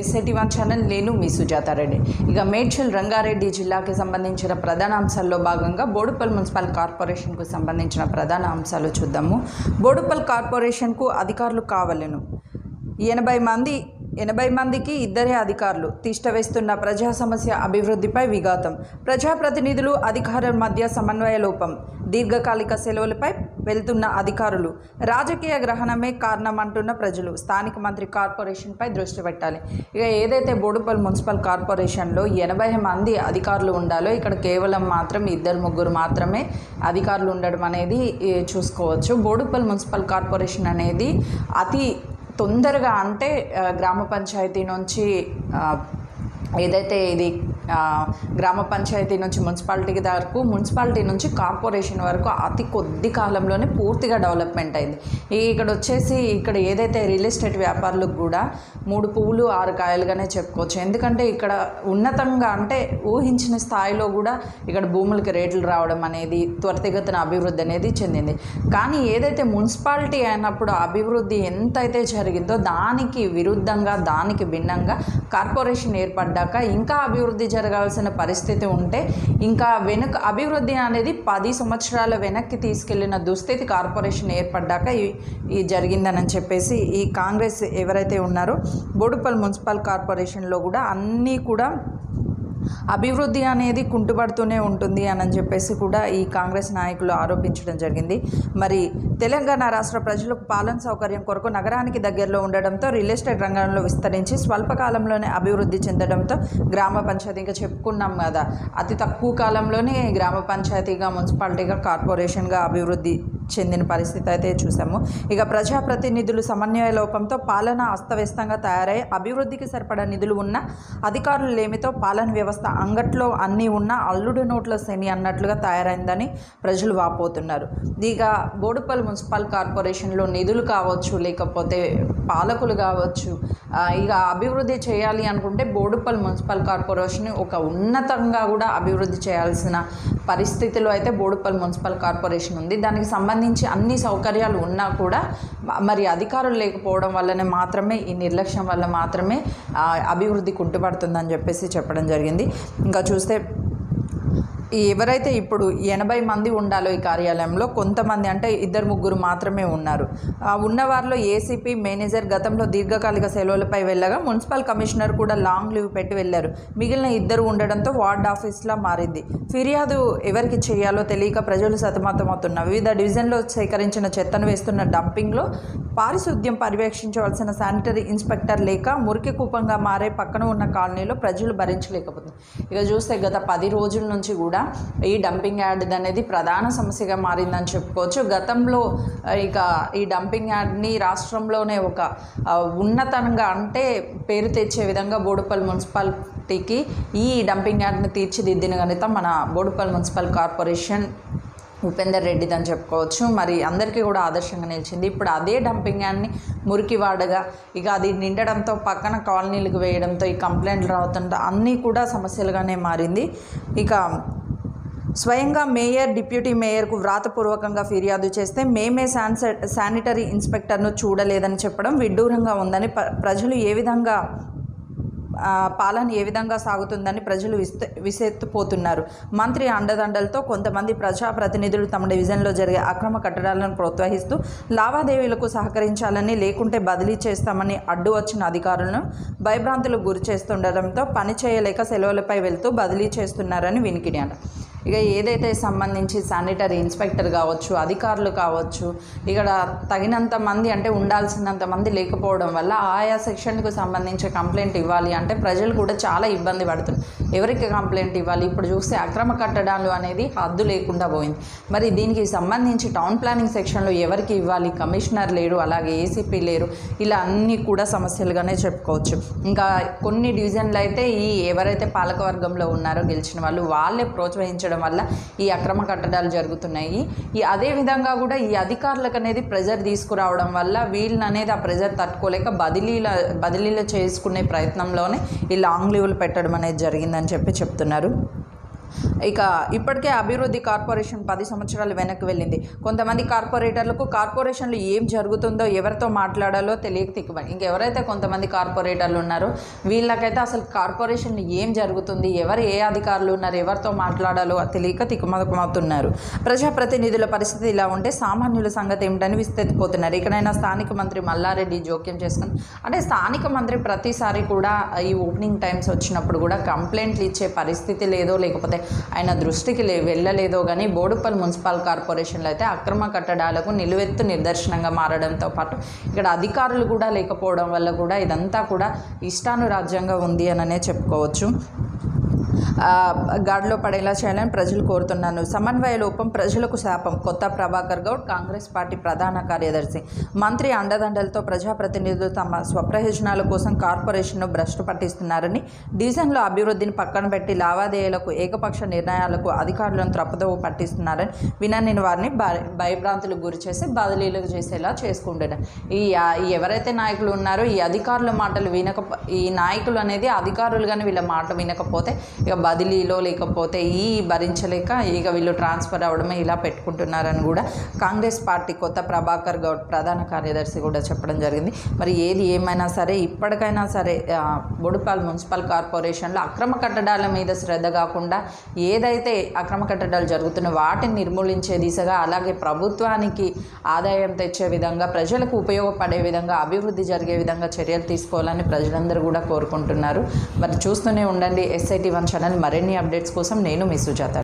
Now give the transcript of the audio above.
SIT one channel నేను మీ సుజాతారెడ్డి ఇక మేడ్చల్ రంగారెడ్డి జిల్లాకి సంబంధించిన ప్రధాన అంశాల్లో భాగంగా బోడుపల్ మున్సిపల్ కార్పొరేషన్కు సంబంధించిన ప్రధాన అంశాలు చూద్దాము బోడుపల్ కార్పొరేషన్కు అధికారులు కావాలను ఎనభై మంది ఎనభై మందికి ఇద్దరే అధికారులు తిష్టవేస్తున్న ప్రజా సమస్య అభివృద్ధిపై విఘాతం ప్రజాప్రతినిధులు అధికారుల మధ్య సమన్వయ లోపం దీర్ఘకాలిక సెలవులపై వెళ్తున్న అధికారులు రాజకీయ గ్రహణమే కారణం అంటున్న ప్రజలు స్థానిక మంత్రి కార్పొరేషన్పై దృష్టి పెట్టాలి ఇక ఏదైతే బోడుపల్ మున్సిపల్ కార్పొరేషన్లో ఎనభై మంది అధికారులు ఉండాలో ఇక్కడ కేవలం మాత్రం ఇద్దరు ముగ్గురు మాత్రమే అధికారులు ఉండడం అనేది ఏ, చూసుకోవచ్చు బోడుపల్ మున్సిపల్ కార్పొరేషన్ అనేది అతి తొందరగా అంటే ఆ, గ్రామ పంచాయతీ నుంచి ఆ, ఏదైతే ఇది ఆ, గ్రామ పంచాయతీ నుంచి మున్సిపాలిటీకి వరకు మున్సిపాలిటీ నుంచి కార్పొరేషన్ వరకు అతి కొద్ది కాలంలోనే పూర్తిగా డెవలప్మెంట్ అయింది ఈ- ఇక్కడ వచ్చేసి ఇక్కడ ఏదైతే రియల్ ఎస్టేట్ వ్యాపారులకు కూడా మూడు పువ్వులు ఆరు కాయలుగానే చెప్పుకోవచ్చు ఎందుకంటే ఇక్కడ ఉన్నతంగా అంటే ఊహించిన స్థాయిలో కూడా ఇక్కడ భూములకి రేట్లు రావడం అనేది త్వరితగతిన అభివృద్ధి అనేది చెందింది కానీ ఏదైతే మున్సిపాలిటీ అయినప్పుడు అభివృద్ధి ఎంతైతే జరిగిందో దానికి విరుద్ధంగా దానికి భిన్నంగా కార్పొరేషన్ ఏర్పడ్డాక ఇంకా అభివృద్ధి జరగాల్సిన పరిస్థితి ఉంటే ఇంకా వెనుక అభివృద్ధి అనేది పది సంవత్సరాల వెనక్కి తీసుకెళ్లిన దుస్థితి కార్పొరేషన్ ఏర్పడ్డాక ఈ ఈ జరిగిందని చెప్పేసి ఈ కాంగ్రెస్ ఎవరైతే ఉన్నారో బోడుపల్ మున్సిపల్ కార్పొరేషన్లో కూడా అన్నీ కూడా అభివృద్ధి అనేది కుంటుపడుతూనే ఉంటుంది అని చెప్పేసి కూడా ఈ కాంగ్రెస్ నాయకులు ఆరోపించడం జరిగింది మరి తెలంగాణ రాష్ట్ర ప్రజలకు పాలన సౌకర్యం కొరకు నగరానికి దగ్గరలో ఉండడంతో రియల్ ఎస్టేట్ రంగంలో విస్తరించి స్వల్పకాలంలోనే అభివృద్ధి చెందడంతో గ్రామ పంచాయతీ ఇంకా చెప్పుకున్నాం కదా అతి తక్కువ కాలంలోనే గ్రామ పంచాయతీగా మున్సిపాలిటీగా కార్పొరేషన్గా అభివృద్ధి చెందిన పరిస్థితి అయితే చూసాము ఇక ప్రజాప్రతినిధులు సమన్వయ లోపంతో పాలన అస్తవ్యస్తంగా తయారై అభివృద్ధికి సరిపడా నిధులు ఉన్న అధికారులు లేమితో పాలన వ్యవస్థ అంగట్లో అన్నీ ఉన్న అల్లుడు నోట్ల శని అన్నట్లుగా తయారైందని ప్రజలు వాపోతున్నారు ఇక బోడుపల్ మున్సిపల్ కార్పొరేషన్లో నిధులు కావచ్చు లేకపోతే పాలకులు కావచ్చు ఆ, ఇక అభివృద్ధి చేయాలి అనుకుంటే బోడుపల్ మున్సిపల్ కార్పొరేషన్ ఒక ఉన్నతంగా కూడా అభివృద్ధి చేయాల్సిన పరిస్థితిలో అయితే బోడుపల్ మున్సిపల్ కార్పొరేషన్ ఉంది దానికి సంబంధించి అన్ని సౌకర్యాలు ఉన్నా కూడా మ- మరి అధికారులు లేకపోవడం వల్లనే మాత్రమే ఈ నిర్లక్ష్యం వల్ల మాత్రమే ఆ, అభివృద్ధి కుంటుపడుతుందని చెప్పేసి చెప్పడం జరిగింది ఇంకా చూస్తే ఈ ఎవరైతే ఇప్పుడు ఎనభై మంది ఉండాలో ఈ కార్యాలయంలో కొంతమంది అంటే ఇద్దరు ముగ్గురు మాత్రమే ఉన్నారు ఆ ఉన్న వారిలో ఏసీపీ మేనేజర్ గతంలో దీర్ఘకాలిక సెలవులపై వెళ్ళగా మున్సిపల్ కమిషనర్ కూడా లాంగ్ లీవ్ పెట్టి వెళ్ళారు మిగిలిన ఇద్దరు ఉండడంతో వార్డ్ ఆఫీస్లా మారింది ఫిర్యాదు ఎవరికి చేయాలో తెలియక ప్రజలు సతమతమవుతున్నారు వివిధ డివిజన్లో సేకరించిన చెత్తను వేస్తున్న డంపింగ్లో పారిశుద్ధ్యం పర్యవేక్షించవలసిన శానిటరీ ఇన్స్పెక్టర్ లేక మురికి కూపంగా మారే పక్కన ఉన్న కాలనీలో ప్రజలు భరించలేకపోతుంది ఇక చూస్తే గత పది రోజుల నుంచి కూడా ఈ డంపింగ్ యార్డ్ అనేది ప్రధాన సమస్యగా మారిందని చెప్పుకోవచ్చు గతంలో ఆ, ఇక ఈ డంపింగ్ యార్డ్ని రాష్ట్రంలోనే ఒక ఆ, ఉన్నతంగా అంటే పేరు తెచ్చే విధంగా బోడుపల్ మున్సిపాలిటీకి ఈ డంపింగ్ యార్డ్ని తీర్చిదిద్దిన ఘనత మన బోడుపల్ మున్సిపల్ కార్పొరేషన్ ఉపేందర్ రెడ్డిది అని చెప్పుకోవచ్చు మరి అందరికీ కూడా ఆదర్శంగా నిలిచింది ఇప్పుడు అదే డంపింగ్ యార్డ్ని మురికి వాడగా ఇక అది నిండడంతో పక్కన కాలనీలకు వేయడంతో ఈ కంప్లైంట్లు రావడంతో అన్నీ కూడా సమస్యలుగానే మారింది ఇక స్వయంగా మేయర్ డిప్యూటీ మేయర్కు వ్రాతపూర్వకంగా ఫిర్యాదు చేస్తే మేమే శాన్స శానిటరీ ఇన్స్పెక్టర్ను చూడలేదని చెప్పడం విడ్డూరంగా ఉందని ప- ప్రజలు ఏ విధంగా ఆ, పాలన ఏ విధంగా సాగుతుందని ప్రజలు విస్త విసెత్తుపోతున్నారు మంత్రి అండదండలతో కొంతమంది ప్రజాప్రతినిధులు తమ డివిజన్లో జరిగే అక్రమ కట్టడాలను ప్రోత్సహిస్తూ లావాదేవీలకు సహకరించాలని లేకుంటే బదిలీ చేస్తామని అడ్డు వచ్చిన అధికారులను భయభ్రాంతులకు గురి చేస్తుండటంతో పని చేయలేక సెలవులపై వెళ్తూ బదిలీ చేస్తున్నారని వినికిడి అంట ఇక ఏదైతే సంబంధించి శానిటరీ ఇన్స్పెక్టర్ కావచ్చు అధికారులు కావచ్చు ఇక్కడ తగినంత మంది అంటే ఉండాల్సినంత మంది లేకపోవడం వల్ల ఆయా సెక్షన్కు సంబంధించి కంప్లైంట్ ఇవ్వాలి అంటే ప్రజలు కూడా చాలా ఇబ్బంది పడుతున్నారు ఎవరికి కంప్లైంట్ ఇవ్వాలి ఇప్పుడు చూస్తే అక్రమ కట్టడాలు అనేది హద్దు లేకుండా పోయింది మరి దీనికి సంబంధించి టౌన్ ప్లానింగ్ సెక్షన్లో ఎవరికి ఇవ్వాలి కమిషనర్ లేరు అలాగే ఏసీపీ లేరు ఇలా అన్నీ కూడా సమస్యలుగానే చెప్పుకోవచ్చు ఇంకా కొన్ని డివిజన్లు అయితే ఈ ఎవరైతే పాలకవర్గంలో ఉన్నారో గెలిచిన వాళ్ళు వాళ్ళే ప్రోత్సహించడం వల్ల ఈ అక్రమ కట్టడాలు జరుగుతున్నాయి ఈ అదే విధంగా కూడా ఈ అధికారులకు అనేది ప్రెజర్ తీసుకురావడం వల్ల వీళ్ళని అనేది ఆ ప్రెజర్ తట్టుకోలేక బదిలీల బదిలీలు చేసుకునే ప్రయత్నంలోనే ఈ లాంగ్ లీవ్లు పెట్టడం అనేది జరిగిందని చెప్పి చెప్తున్నారు ఇక ఇప్పటికే అభివృద్ధి కార్పొరేషన్ పది సంవత్సరాలు వెనక్కి వెళ్ళింది కొంతమంది కార్పొరేటర్లకు కార్పొరేషన్లు ఏం జరుగుతుందో ఎవరితో మాట్లాడాలో తెలియక తిక్కుమని ఇంకెవరైతే కొంతమంది కార్పొరేటర్లు ఉన్నారో వీళ్ళకైతే అసలు కార్పొరేషన్లు ఏం జరుగుతుంది ఎవరు ఏ అధికారులు ఉన్నారు ఎవరితో మాట్లాడాలో తెలియక తిక్కుమతున్నారు ప్రజాప్రతినిధుల పరిస్థితి ఇలా ఉంటే సామాన్యుల సంగతి ఏమిటని విస్తెత్తిపోతున్నారు ఇకనైనా స్థానిక మంత్రి మల్లారెడ్డి జోక్యం చేసుకుని అంటే స్థానిక మంత్రి ప్రతిసారి కూడా ఈ ఓపెనింగ్ టైమ్స్ వచ్చినప్పుడు కూడా కంప్లైంట్లు ఇచ్చే పరిస్థితి లేదో లేకపోతే ఆయన దృష్టికి లే వెళ్ళలేదో కానీ బోడుపల్ మున్సిపల్ కార్పొరేషన్లో అయితే అక్రమ కట్టడాలకు నిలువెత్తు నిదర్శనంగా మారడంతో పాటు ఇక్కడ అధికారులు కూడా లేకపోవడం వల్ల కూడా ఇదంతా కూడా ఇష్టానురాజ్యంగా ఉంది అననే చెప్పుకోవచ్చు ఆ, గాడిలో పడేలా చేయాలని ప్రజలు కోరుతున్నాను సమన్వయ లోపం ప్రజలకు శాపం కొత్త ప్రభాకర్ గౌడ్ కాంగ్రెస్ పార్టీ ప్రధాన కార్యదర్శి మంత్రి అండదండలతో ప్రజాప్రతినిధులు తమ స్వప్రయోజనాల కోసం కార్పొరేషన్ను భ్రష్టు పట్టిస్తున్నారని డివిజన్లో అభివృద్ధిని పక్కన పెట్టి లావాదేవీలకు ఏకపక్ష నిర్ణయాలకు అధికారులను త్రప్పదోవ పట్టిస్తున్నారని వినని వారిని భయ- భయభ్రాంతులకు గురి చేసి బదిలీలకు చేసేలా చేసుకుంటున్నారు ఈ ఆ, ఈ ఎవరైతే నాయకులు ఉన్నారో ఈ అధికారుల మాటలు వినక ఈ నాయకులు అనేది అధికారులు కానీ వీళ్ళ మాట వినకపోతే ఇక బదిలీలో లేకపోతే ఈ భరించలేక ఇక వీళ్ళు ట్రాన్స్ఫర్ అవ్వడమే ఇలా పెట్టుకుంటున్నారని కూడా కాంగ్రెస్ పార్టీ కొత్త ప్రభాకర్ గౌడ్ ప్రధాన కార్యదర్శి కూడా చెప్పడం జరిగింది మరి ఏది ఏమైనా సరే ఇప్పటికైనా సరే ఆ, బొడుపాల్ మున్సిపల్ కార్పొరేషన్లో అక్రమ కట్టడాల మీద శ్రద్ధ కాకుండా ఏదైతే అక్రమ కట్టడాలు జరుగుతున్నాయో వాటిని నిర్మూలించే దిశగా అలాగే ప్రభుత్వానికి ఆదాయం తెచ్చే విధంగా ప్రజలకు ఉపయోగపడే విధంగా అభివృద్ధి జరిగే విధంగా చర్యలు తీసుకోవాలని ప్రజలందరూ కూడా కోరుకుంటున్నారు మరి చూస్తూనే ఉండండి ఎస్ఐటి వన్ ఛానల్ మరిన్ని అప్డేట్స్ కోసం నేను మీ సుజాత